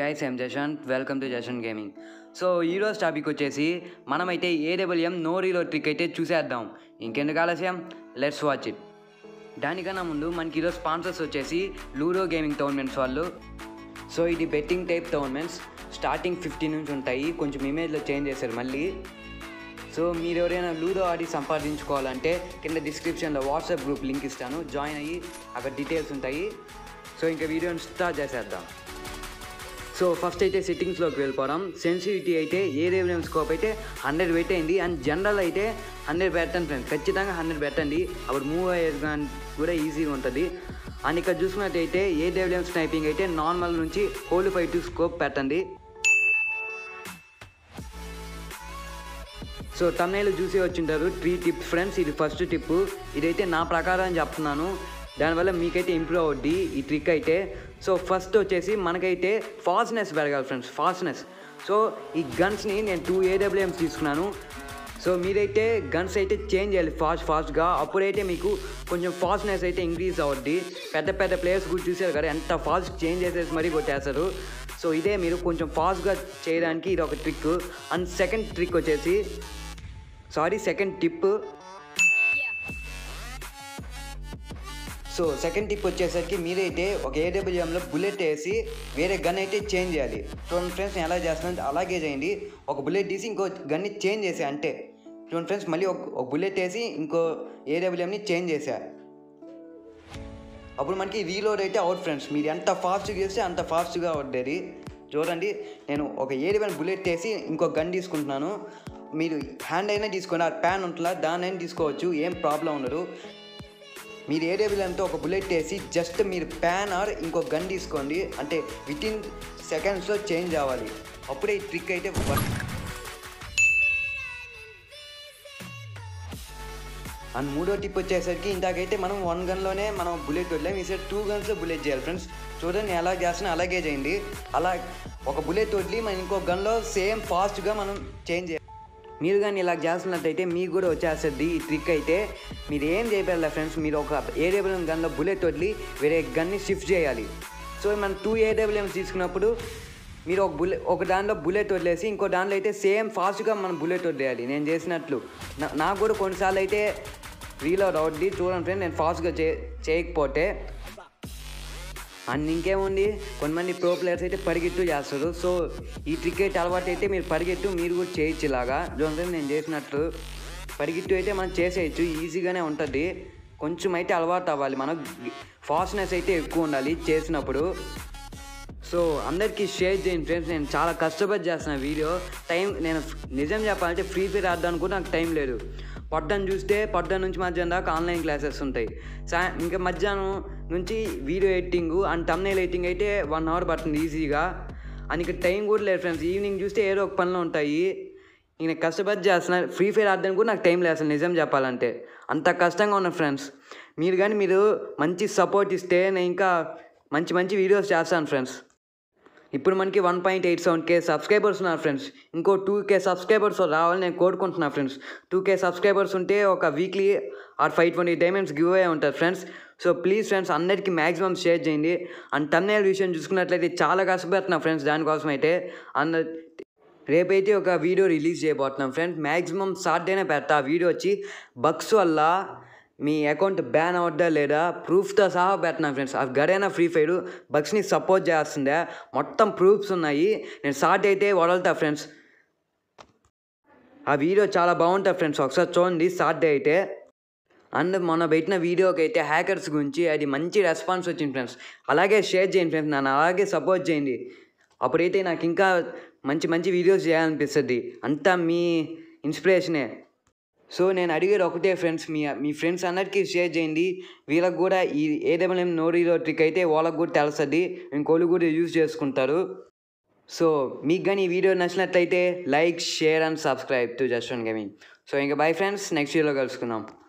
guys I'm Jashan welcome to Jashan gaming so ఈరోజు topic వచ్చేసి మనమైతే ఏడబ్ల్యూఎం నో రీలో ట్రిక్ అయితే చూసేద్దాం ఇంకెందుకు ఆలస్యం లెట్స్ వాచ్ ఇట్ దానికన్నా ముందు మనకి ఈరోజు స్పాన్సర్స్ వచ్చేసి లూడో గేమింగ్ టోర్నమెంట్స్ వాళ్ళు సో ఇది betting type tournaments starting fifty నుంచి ఉంటాయి కొంచెం ఇమేజ్లో చేంజ్ చేశారు మళ్ళీ సో మీరు ఎవరైనా లూడో ఆడి సంపాదించుకోవాలంటే కింద డిస్క్రిప్షన్లో వాట్సాప్ గ్రూప్ లింక్ ఇస్తాను జాయిన్ అయ్యి అక్కడ డీటెయిల్స్ ఉంటాయి సో ఇంకా వీడియోని స్టార్ట్ చేసేద్దాం సో ఫస్ట్ అయితే సెట్టింగ్స్లోకి వెళ్ళిపోవడం సెన్సిటివిటీ అయితే ఏ రేవిలియం స్కోప్ అయితే హండ్రెడ్ పెట్టేయండి అండ్ జనరల్ అయితే హండ్రెడ్ పెట్టండి ఫ్రెండ్స్ ఖచ్చితంగా హండ్రెడ్ పెట్టండి అప్పుడు మూవ్ అయ్యేది కానీ కూడా ఈజీగా ఉంటుంది అండ్ ఇక్కడ చూసుకున్నట్టయితే ఏ డెవిలియం స్నైపింగ్ అయితే నార్మల్ నుంచి క్వాలిఫై టు స్కోప్ పెట్టండి సో తమిళ చూసి వచ్చింటారు త్రీ టిప్స్ ఫ్రెండ్స్ ఇది ఫస్ట్ టిప్ ఇదైతే నా ప్రకారం చెప్తున్నాను దానివల్ల మీకైతే ఇంప్రూవ్ అవుద్ది ఈ ట్రిక్ అయితే సో ఫస్ట్ వచ్చేసి మనకైతే ఫాస్ట్నెస్ పెరగాలి ఫ్రెండ్స్ ఫాస్ట్నెస్ సో ఈ గన్స్ని నేను టూ ఏడబ్ల్యూఎమ్స్ తీసుకున్నాను సో మీరైతే గన్స్ అయితే చేంజ్ చేయాలి ఫాస్ట్ ఫాస్ట్గా అప్పుడైతే మీకు కొంచెం ఫాస్ట్నెస్ అయితే ఇంక్రీజ్ అవుద్ది పెద్ద పెద్ద ప్లేయర్స్ కూడా చూసారు కదా ఎంత ఫాస్ట్ చేంజ్ చేసేసి మరీ కొట్టేస్తారు సో ఇదే మీరు కొంచెం ఫాస్ట్గా చేయడానికి ఇది ఒక ట్రిక్ అండ్ సెకండ్ ట్రిక్ వచ్చేసి sorry second tip so second tip వచ్చేసరికి మీరైతే ఒక ఏడబ్ల్యూఎంలో బుల్లెట్ వేసి వేరే గన్ అయితే చేంజ్ చేయాలి చూడండి ఫ్రెండ్స్ నేను ఎలా చేస్తున్నాను అలాగే చేయండి ఒక బుల్లెట్ తీసి ఇంకో గన్ని చేంజ్ చేసా అంటే చూడండి ఫ్రెండ్స్ మళ్ళీ ఒక ఒక బుల్లెట్ వేసి ఇంకో ఏడబ్ల్యూఎంని చేంజ్ చేసా అప్పుడు మనకి రీలోడ్ అయితే అవుట్ ఫ్రెండ్స్ మీరు ఎంత ఫాస్ట్గా చేస్తే అంత ఫాస్ట్గా అవుతుంది చూడండి నేను ఒక ఏడబ్ల్యూఎం బుల్లెట్ వేసి ఇంకో గన్ తీసుకుంటున్నాను మీరు హ్యాండ్ అయినా తీసుకోండి ఆ ప్యాన్ ఉంటుందా దాన్ని అయినా తీసుకోవచ్చు ఏం ప్రాబ్లం ఉండదు మీరు ఏడబ్ల్యూఎంతో ఒక బుల్లెట్ వేసి జస్ట్ మీరు ప్యాన్ ఆర్ ఇంకో గన్ తీసుకోండి అంటే విత్ ఇన్ సెకండ్స్లో చేంజ్ అవ్వాలి అప్పుడే ఈ ట్రిక్ అయితే వర్క్ అండ్ మూడో టిప్ వచ్చేసరికి ఇందాకైతే మనం వన్ గన్లోనే మనం బుల్లెట్ వదిలేం ఈసారి టూ గన్స్లో బుల్లెట్ చేయాలి ఫ్రెండ్స్ చూడండి నేను ఎలా చేస్తున్నా అలాగే చేయండి అలా ఒక బుల్లెట్ వదిలి మనం ఇంకో గన్లో సేమ్ ఫాస్ట్గా మనం చేంజ్ చేయాలి మీరు కానీ ఇలా చేస్తున్నట్టయితే మీకు కూడా వచ్చేస్తుంది ఈ ట్రిక్ అయితే మీరు ఏం చేయగల ఫ్రెండ్స్ మీరు ఒక ఏడబ్ల్యూఎం గన్లో బుల్లెట్ వదిలి వేరే గన్ని షిఫ్ట్ చేయాలి సో మనం టూ ఏడబ్ల్యూఎంస్ తీసుకున్నప్పుడు మీరు ఒక బుల్లెట్ ఒక దాంట్లో బుల్లెట్ వదిలేసి ఇంకో దాంట్లో అయితే సేమ్ ఫాస్ట్గా మనం బుల్లెట్ వదిలేయాలి నేను చేసినట్లు నా- నాకు కూడా కొన్నిసార్లు అయితే రీలోడ్ అవుద్ది చూడండి ఫ్రెండ్ నేను ఫాస్ట్గా చే చేయకపోతే అండ్ ఇంకేముంది కొంతమంది ప్రో ప్లేయర్స్ అయితే పరిగెత్తు చేస్తారు సో ఈ ట్రిక్ అయితే అలవాటు అయితే మీరు పరిగెత్తు మీరు కూడా చేయొచ్చు ఇలాగా చూడండి నేను చేసినట్లు పరిగెత్తు అయితే మనం చేసేయచ్చు ఈజీగానే ఉంటుంది కొంచెం అయితే అలవాటు అవ్వాలి మనం ఫాస్ట్నెస్ అయితే ఎక్కువ ఉండాలి చేసినప్పుడు సో అందరికీ షేర్ చేయండి ఫ్రెండ్స్ నేను చాలా కష్టపడి చేస్తున్న వీడియో టైం నేను నిజం చెప్పాలంటే ఫ్రీ ఫైర్ ఆడడానికి కూడా నాకు టైం లేదు పొద్దున్న చూస్తే పొద్దున్న నుంచి మధ్యాహ్నం దాకా ఆన్లైన్ క్లాసెస్ ఉంటాయి సా ఇంకా మధ్యాహ్నం నుంచి video editing and thumbnail editing అయితే వన్ అవర్ పడుతుంది ఈజీగా అండ్ ఇంకా టైం కూడా లేదు ఫ్రెండ్స్ ఈవినింగ్ చూస్తే ఏదో ఒక పనులు ఉంటాయి ఇంక నేను కష్టపడి చేస్తున్నా ఫ్రీ ఫైర్ ఆడడానికి కూడా నాకు టైం లేదు అసలు నిజం చెప్పాలంటే అంత కష్టంగా ఉన్న ఫ్రెండ్స్ మీరు కానీ మీరు మంచి సపోర్ట్ ఇస్తే నేను ఇంకా మంచి మంచి వీడియోస్ చేస్తాను ఫ్రెండ్స్ ఇప్పుడు మనకి one point eight seven K subscribers ఉన్నారు ఫ్రెండ్స్ ఇంకో టూ కే సబ్స్క్రైబర్స్ రావాలని నేను కోరుకుంటున్నా ఫ్రెండ్స్ టూ కే సబ్స్క్రైబర్స్ ఉంటే ఒక weekly or five twenty diamonds giveaway ఉంటుంది ఫ్రెండ్స్ సో ప్లీజ్ ఫ్రెండ్స్ అందరికీ మ్యాక్సిమం షేర్ చేయండి అండ్ తమ్నేల్ విషయం చూసుకున్నట్లయితే చాలా కష్టపడుతున్నా ఫ్రెండ్స్ దానికోసం అయితే అంద రేపైతే ఒక వీడియో రిలీజ్ చేయబోతున్నాం ఫ్రెండ్స్ మ్యాక్సిమం సాటర్డేనే పెడతా ఆ వీడియో వచ్చి బగ్స్ వల్ల మీ అకౌంట్ బ్యాన్ అవుద్దా లేదా ప్రూఫ్తో సహా పెట్టినా ఫ్రెండ్స్ అది గడైనా ఫ్రీ ఫైర్ బగ్స్ని సపోర్ట్ చేస్తుందే మొత్తం ప్రూఫ్స్ ఉన్నాయి నేను స్టార్ట్ అయితే వదలుతా ఫ్రెండ్స్ ఆ వీడియో చాలా బాగుంటుంది ఫ్రెండ్స్ ఒకసారి చూడండి సాటర్డే అయితే అండ్ మొన్న పెట్టిన వీడియోకి అయితే హ్యాకర్స్ గురించి అది మంచి రెస్పాన్స్ వచ్చింది ఫ్రెండ్స్ అలాగే షేర్ చేయండి ఫ్రెండ్స్ నన్ను అలాగే సపోర్ట్ చేయండి అప్పుడైతే నాకు ఇంకా మంచి మంచి వీడియోస్ చేయాలనిపిస్తుంది అంతా మీ ఇన్స్పిరేషనే సో నేను అడిగేది ఒకటే ఫ్రెండ్స్ మీ మీ ఫ్రెండ్స్ అందరికీ షేర్ చేయండి వీళ్ళకి కూడా ఈ ఏదేమైనా నోరీలో ట్రిక్ అయితే వాళ్ళకి కూడా తెలుస్తుంది ఇంకోళ్ళు కూడా యూజ్ చేసుకుంటారు సో మీకు కానీ ఈ వీడియో నచ్చినట్లయితే like share and subscribe to just one gaming so ఇంకా బై ఫ్రెండ్స్ నెక్స్ట్ వీడియోలో కలుసుకుందాం